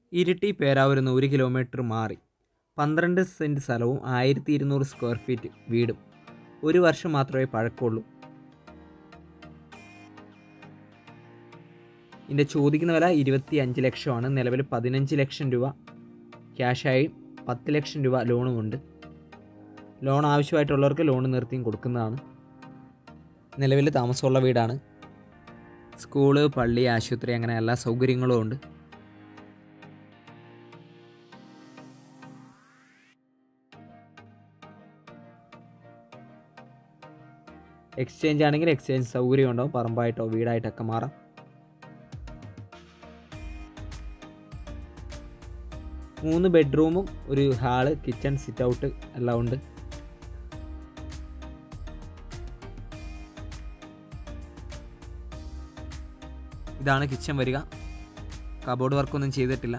ഇരിട്ടി പേരാവൂരിൽ നിന്ന് ഒരു കിലോമീറ്റർ മാറി പന്ത്രണ്ട് സെൻറ്റ് സ്ഥലവും ആയിരത്തി ഇരുന്നൂറ് സ്ക്വയർ ഫീറ്റ് വീടും ഒരു വർഷം മാത്രമേ പഴക്കമുള്ളൂ ഇതിൻ്റെ ചോദിക്കുന്ന വില ഇരുപത്തി അഞ്ച് ലക്ഷമാണ് നിലവിൽ പതിനഞ്ച് ലക്ഷം രൂപ ക്യാഷായി പത്ത് ലക്ഷം രൂപ ലോണുമുണ്ട് ലോൺ ആവശ്യമായിട്ടുള്ളവർക്ക് ലോൺ നിർത്തിയും കൊടുക്കുന്നതാണ് നിലവിൽ താമസമുള്ള വീടാണ് സ്കൂള് പള്ളി ആശുപത്രി അങ്ങനെ എല്ലാ സൗകര്യങ്ങളും ഉണ്ട് എക്സ്ചേഞ്ച് ആണെങ്കിൽ എക്സ്ചേഞ്ച് സൗകര്യം ഉണ്ടാവും പറമ്പായിട്ടോ വീടായിട്ടൊക്കെ മാറാം മൂന്ന് ബെഡ്റൂമും ഒരു ഹാള് കിച്ചൺ സിറ്റ് ഔട്ട് എല്ലാം ഉണ്ട് ഇതാണ് കിച്ചൺ വരിക കബോർഡ് വർക്കൊന്നും ചെയ്തിട്ടില്ല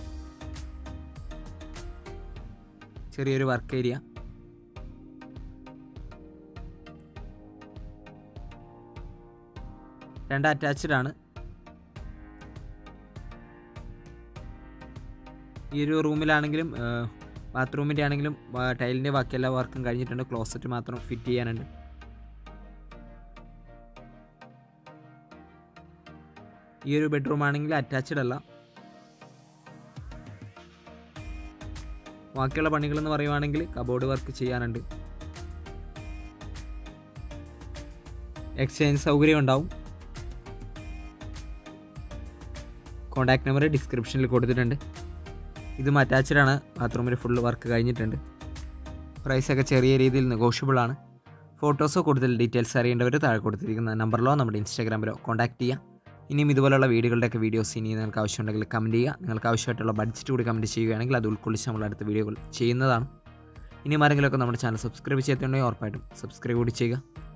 ചെറിയൊരു വർക്ക് ഏരിയ രണ്ട് അറ്റാച്ച്ഡ് ആണ് ഈ ഒരു റൂമിലാണെങ്കിലും ബാത്റൂമിൻ്റെ ആണെങ്കിലും ടൈലിൻ്റെ ബാക്കി എല്ലാ വർക്കും കഴിഞ്ഞിട്ടുണ്ട് ക്ലോസറ്റ് മാത്രം ഫിറ്റ് ചെയ്യാനുണ്ട് ഈ ഒരു ബെഡ്റൂം ആണെങ്കിൽ അറ്റാച്ച്ഡ് അല്ല ബാക്കിയുള്ള പണികളെന്ന് പറയുവാണെങ്കിൽ കബോർഡ് വർക്ക് ചെയ്യാനുണ്ട് എക്സ്ചേഞ്ച് സൗകര്യം ഉണ്ടാവും കോൺടാക്ട് നമ്പർ ഡിസ്ക്രിപ്ഷനിൽ കൊടുത്തിട്ടുണ്ട് ഇതും അറ്റാച്ച്ഡ് ആണ് ബാത്റൂമിൽ ഫുൾ വർക്ക് കഴിഞ്ഞിട്ടുണ്ട് പ്രൈസൊക്കെ ചെറിയ രീതിയിൽ നെഗോഷ്യബിൾ ആണ് ഫോട്ടോസോ കൂടുതൽ ഡീറ്റെയിൽസ് അറിയേണ്ടവർ താഴെ കൊടുത്തിരിക്കുന്ന നമ്പറിലോ നമ്മുടെ ഇൻസ്റ്റാഗ്രാമിലോ കോൺടാക്ട് ചെയ്യുക ഇനിയും ഇതുപോലുള്ള വീഡിയോകളുടെയൊക്കെ വീഡിയോസ് ഇനി നിങ്ങൾക്ക് ആവശ്യമുണ്ടെങ്കിൽ കമൻറ്റ് ചെയ്യുക നിങ്ങൾക്ക് ആവശ്യമായിട്ടുള്ള ബഡ്ജറ്റ് കൂടി കമൻറ്റ് ചെയ്യുകയാണെങ്കിൽ അത് ഉൾക്കൊള്ളിച്ച് നമ്മൾ അടുത്ത വീഡിയോകൾ ചെയ്യുന്നതാണ് ഇനിയും ആരെങ്കിലുമൊക്കെ നമ്മുടെ ചാനൽ സബ്സ്ക്രൈബ് ചെയ്തിട്ടുണ്ടെങ്കിൽ ഉറപ്പായിട്ടും സബ്സ്ക്രൈബ് കൂടി ചെയ്യുക